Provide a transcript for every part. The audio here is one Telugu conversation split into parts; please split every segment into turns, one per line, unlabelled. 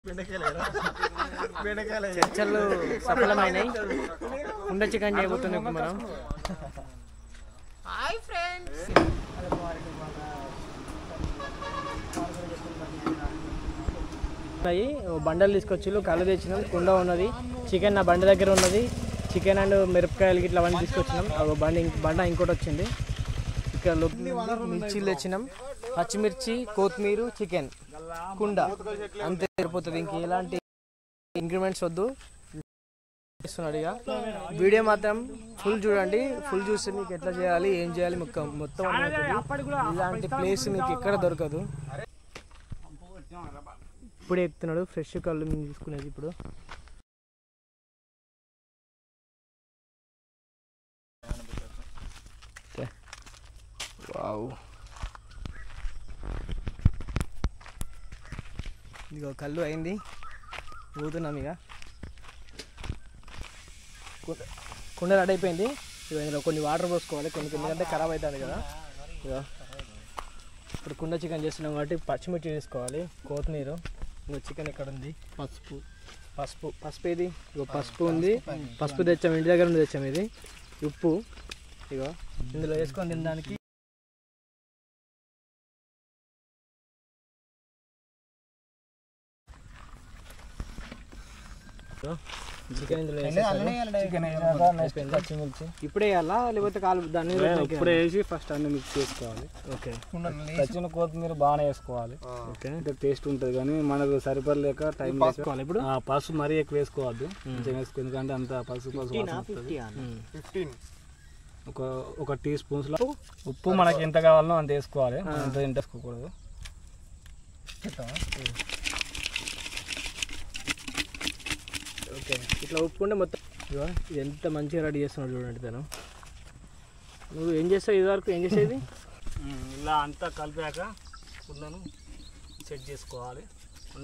చర్చలు సఫలమైనాయి కుండ చికెన్ చేయబోతున్నాం ఇప్పుడు మనం ఉన్నాయి ఓ బండలు తీసుకొచ్చిళ్ళు కళ్ళు తెచ్చినాం కుండ ఉన్నది చికెన్ నా బండి దగ్గర ఉన్నది చికెన్ అండ్ మిరపకాయలు ఇట్లా అవన్నీ తీసుకొచ్చినాం అవి బండి ఇంక- బండ ఇంకోటి వచ్చింది ఇక్కడ లో- మిర్చీలు తెచ్చినాం పచ్చిమిర్చి కొత్తిమీర చికెన్ కుండ అంతే సరిపోతుంది ఇంక ఎలాంటి ఇంక్రిమెంట్స్ వద్దు చేస్తున్నాడు ఇక వీడియో మాత్రం ఫుల్ చూడండి ఫుల్ చూస్తే మీకు ఎట్లా చేయాలి ఏం చేయాలి మొత్తం మొత్తం అర్థమవుతుంది. ఇలాంటి ప్లేస్ మీకు ఎక్కడ దొరకదు ఇప్పుడు ఎక్కుతున్నాడు ఫ్రెష్ కళ్ళు మేము తీసుకునేది ఇప్పుడు వావ్ ఇదిగో కళ్ళు అయింది ఊతున్నాం ఇక కుండ- కుండ రెడీ అయిపోయింది ఇక ఇందులో కొన్ని వాటర్ పోసుకోవాలి కొన్ని కొన్ని ఎందుకంటే ఖరాబ్ అవుతుంది కదా ఇక ఇప్పుడు కుండ చికెన్ చేస్తున్నాం కాబట్టి పచ్చిమిర్చి వేసుకోవాలి కొత్తిమీర ఇంకో చికెన్ ఎక్కడ ఉంది పసుపు పసుపు పసుపు ఏది ఇగో పసుపు ఉంది పసుపు తెచ్చాం ఇంటి దగ్గర నుండి తెచ్చాం ఇది ఉప్పు ఇగో ఇందులో వేసుకొని తినడానికి ఇగో, చికెన్ ఇందులో వేసేసాను. అయిపోయింది. పచ్చిమిర్చి ఇప్పుడే వేయాలా లేకపోతే కాలు దాన్ని
ఇప్పుడే వేసి ఫస్ట్ అన్ని మిక్స్ చేసుకోవాలి
ఓకే
పచ్చిన కొత్తిమీర బాగానే వేసుకోవాలి
ఓకే
అంటే టేస్ట్ ఉంటుంది కానీ మనకు సరిపడలేక టైం
వేసుకోవాలి ఇప్పుడు
ఆ, పసుపు మరీ ఎక్కువ వేసుకోవద్దు కొంచెం వేసుకో ఎందుకంటే అంత పసుపు పసుపు వాసన వస్తుంది.
ఉమ్.
ఒక ఒక టీ స్పూన్స్ లో ఉప్పు మనకి ఎంత కావాలో అంత వేసుకోవాలి అంత ఎంత వేసుకోకూడదు
ఓకే ఇట్లా ఒప్పుకుంటే మొత్తం ఇదిగో, ఇది ఎంత మంచిగా రెడీ చేస్తున్నాడు చూడండి తను నువ్వు ఏం చేస్తావు ఇది వరకు ఏం చేసేది
ఉమ్, ఇలా అంతా కలిపాక కుండను సెట్ చేసుకోవాలి కుండ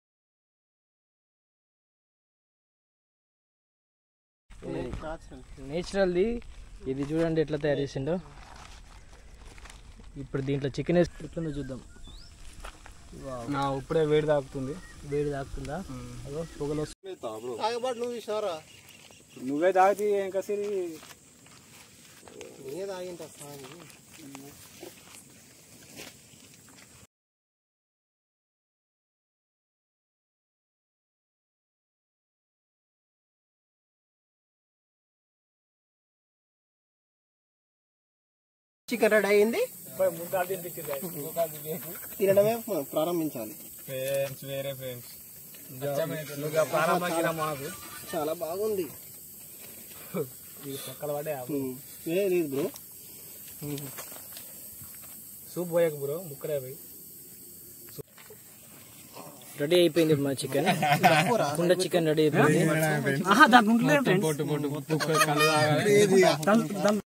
నేచురల్ది ఇది చూడండి ఎట్లా తయారు చేసిండో ఇప్పుడు దీంట్లో చికెన్ వేసి ఎట్లుందో చూద్దాం
నా ఇప్పుడే వేడి తాకుతుంది
వేడి తాకుతుందా అదో పొగలు వస్తుంది
తాగబాటు నువ్వు చూసావరా
నువ్వే తాగితే ఇంకా సరి
నేనే తాగింటా స్వామి చికెన్ రెడీ అయింది తినడమే ప్రారంభించాలి
ఫ్రెండ్స్ వేరే ఫ్రెండ్స్ నువ్వు ప్రారంభించిన మనకు
చాలా బాగుంది
ఈ పక్కల పడే
ఉమ్. ఏ లేదు బ్రో
సూప్ పోయకు బ్రో ముక్కరే పోయి
రెడీ అయిపోయింది మా చికెన్ కుండ చికెన్ రెడీ అయిపోయింది
పొట్టు పొట్టు కళ్ళు తాగాలి